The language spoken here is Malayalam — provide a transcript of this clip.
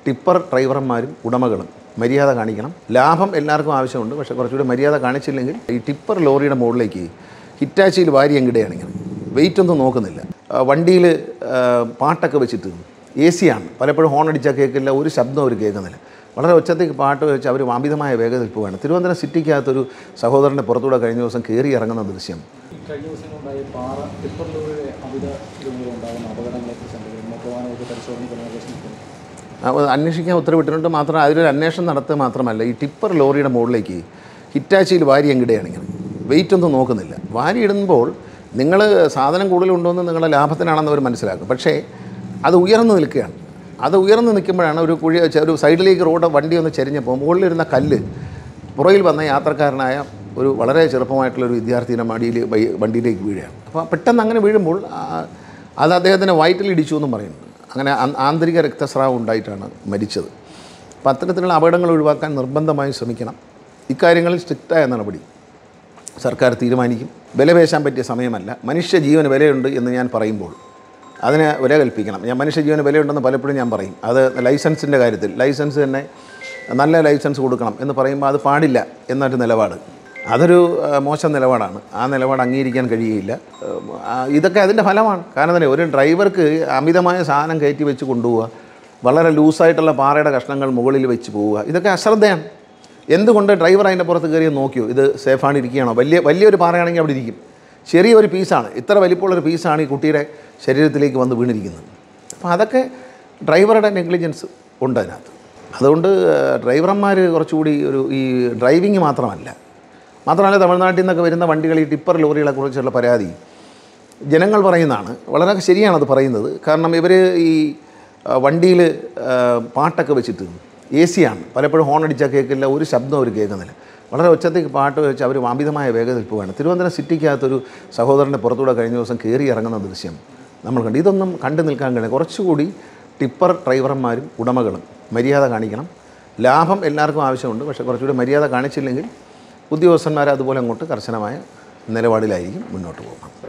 ടിപ്പർ ഡ്രൈവർമാരും ഉടമകളും മര്യാദ കാണിക്കണം ലാഭം എല്ലാവർക്കും ആവശ്യമുണ്ട് പക്ഷേ കുറച്ചുകൂടി മര്യാദ കാണിച്ചില്ലെങ്കിൽ ഈ ടിപ്പർ ലോറിയുടെ മുകളിലേക്ക് ഹിറ്റാച്ചിയിൽ വാരി അങ്ങിടുകയാണ് ഇങ്ങനെ വെയിറ്റ് ഒന്നും നോക്കുന്നില്ല വണ്ടിയിൽ പാട്ടൊക്കെ വെച്ചിട്ട് എ സി ആണ് പലപ്പോഴും ഹോൺ അടിച്ചാൽ കേൾക്കില്ല ഒരു ശബ്ദം അവർ കേൾക്കുന്നില്ല വളരെ ഒച്ചത്തേക്ക് പാട്ട് വെച്ച് അവർ അമിതമായ വേഗതയിൽ പോവുകയാണ് തിരുവനന്തപുരം സിറ്റിക്കകത്തൊരു സഹോദരൻ്റെ പുറത്തൂടെ കഴിഞ്ഞ ദിവസം കയറി ഇറങ്ങുന്ന ദൃശ്യം കഴിഞ്ഞ ദിവസങ്ങളുണ്ടായ പാറ ടിപ്പർ ലോറിയുടെ അമിത വേഗതയിൽ ഉണ്ടാകുന്ന അപകടങ്ങളെക്കുറിച്ച് എന്തെങ്കിലും പ്രധാനമായിട്ട് പരിശോധന നിർദ്ദേശിക്കുന്നു അപ്പോൾ അന്വേഷിക്കാൻ ഉത്തരവിട്ടിട്ടുണ്ട് മാത്രം അതിലൊരു അന്വേഷണം നടത്തുക മാത്രമല്ല ഈ ടിപ്പർ ലോറിയുടെ മുകളിലേക്ക് ഹിറ്റാച്ചിയിൽ വാരി അങ്ങിടുകയാണ് ഇങ്ങനെ വെയിറ്റ് ഒന്നും നോക്കുന്നില്ല വാരി ഇടുമ്പോൾ നിങ്ങൾ സാധനം കൂടുതൽ കൊണ്ടുവന്ന് നിങ്ങളുടെ ലാഭത്തിനാണെന്ന് അവർ മനസ്സിലാക്കും പക്ഷേ അത് ഉയർന്നു നിൽക്കുകയാണ് അത് ഉയർന്നു നിൽക്കുമ്പോഴാണ് ഒരു കുഴി ഒരു സൈഡിലേക്ക് റോഡ് വണ്ടി ഒന്ന് ചെരിഞ്ഞപ്പോൾ മുകളിലിരുന്ന കല്ല് പുറകിൽ വന്ന യാത്രക്കാരനായ ഒരു വളരെ ചെറുപ്പമായിട്ടുള്ള ഒരു വിദ്യാർത്ഥിയുടെ മടിയിൽ വൈ- വണ്ടിയിലേക്ക് വീഴുകയാണ് അപ്പോൾ പെട്ടെന്ന് അങ്ങനെ വീഴുമ്പോൾ ആ, അത് അദ്ദേഹത്തിന് വയറ്റിൽ ഇടിച്ചു എന്നും പറയുന്നുണ്ട് അങ്ങനെ ആ- ആന്തരിക രക്തസ്രാവം ഉണ്ടായിട്ടാണ് മരിച്ചത് അപ്പോൾ അത്തരത്തിലുള്ള അപകടങ്ങൾ ഒഴിവാക്കാൻ നിർബന്ധമായും ശ്രമിക്കണം ഇക്കാര്യങ്ങളിൽ സ്ട്രിക്റ്റായ നടപടി സർക്കാർ തീരുമാനിക്കും വിലപേശാൻ പറ്റിയ സമയമല്ല മനുഷ്യ ജീവന് വിലയുണ്ട് എന്ന് ഞാൻ പറയുമ്പോൾ അതിന് വില കൽപ്പിക്കണം ഞാൻ മനുഷ്യ ജീവന് വിലയുണ്ടെന്ന് പലപ്പോഴും ഞാൻ പറയും അത് ലൈസൻസിൻ്റെ കാര്യത്തിൽ ലൈസൻസ് തന്നെ നല്ല ലൈസൻസ് കൊടുക്കണം എന്ന് പറയുമ്പോൾ അത് പാടില്ല എന്നൊരു നിലപാട് അതൊരു ആ, മോശം നിലപാടാണ് ആ നിലപാട് അംഗീകരിക്കാൻ കഴിയുകയില്ല ആ, ഇതൊക്കെ അതിൻ്റെ ഫലമാണ് കാരണം തന്നെ ഒരു ഡ്രൈവർക്ക് അമിതമായ സാധനം കയറ്റി വെച്ച് കൊണ്ടുപോവുക വളരെ ലൂസായിട്ടുള്ള പാറയുടെ കഷ്ണങ്ങൾ മുകളിൽ വെച്ച് പോവുക ഇതൊക്കെ അശ്രദ്ധയാണ് എന്തുകൊണ്ട് ഡ്രൈവർ അതിൻ്റെ പുറത്ത് കയറി നോക്കിയോ ഇത് സേഫാണ് ഇരിക്കുകയാണോ വലിയ വലിയൊരു പാറയാണെങ്കിൽ അവിടെ ഇരിക്കും ചെറിയൊരു പീസാണ് ഇത്ര വലിപ്പമുള്ളൊരു പീസാണ് ഈ കുട്ടിയുടെ ശരീരത്തിലേക്ക് വന്ന് വീണിരിക്കുന്നത് അപ്പോൾ അതൊക്കെ ഡ്രൈവറുടെ നെഗ്ലിജൻസ് ഉണ്ട് അതിനകത്ത് അതുകൊണ്ട് ഡ്രൈവർമാർ കുറച്ചുകൂടി ഒരു ഈ ഡ്രൈവിങ് മാത്രമല്ല മാത്രമല്ല തമിഴ്നാട്ടിൽ നിന്നൊക്കെ വരുന്ന വണ്ടികൾ ഈ ടിപ്പർ ലോറികളെ കുറിച്ചുള്ള പരാതി ജനങ്ങൾ പറയുന്നതാണ് വളരെ ശരിയാണത് പറയുന്നത് കാരണം ഇവർ ഈ വണ്ടിയിൽ പാട്ടൊക്കെ വെച്ചിട്ട് എ സി ആണ് പലപ്പോഴും ഹോൺ അടിച്ചാൽ കേൾക്കില്ല ഒരു ശബ്ദം അവർ കേൾക്കുന്നില്ല വളരെ ഒച്ചത്തേക്ക് പാട്ട് വെച്ച് അവർ അമിതമായ വേഗതയിൽ പോവുകയാണ് തിരുവനന്തപുരം സിറ്റിക്കകത്തൊരു സഹോദരൻ്റെ പുറത്തൂടെ കഴിഞ്ഞ ദിവസം കയറി ഇറങ്ങുന്ന ദൃശ്യം നമ്മൾ കണ്ടു ഇതൊന്നും കണ്ടു നിൽക്കാൻ കഴിയും കുറച്ചുകൂടി ടിപ്പർ ഡ്രൈവർമാരും ഉടമകളും മര്യാദ കാണിക്കണം ലാഭം എല്ലാവർക്കും ആവശ്യമുണ്ട് പക്ഷേ കുറച്ചുകൂടി മര്യാദ കാണിച്ചില്ലെങ്കിൽ ഉദ്യോഗസ്ഥന്മാർ അതുപോലെ അങ്ങോട്ട് കർശനമായ നിലപാടിലായിരിക്കും മുന്നോട്ട് പോകുന്നത്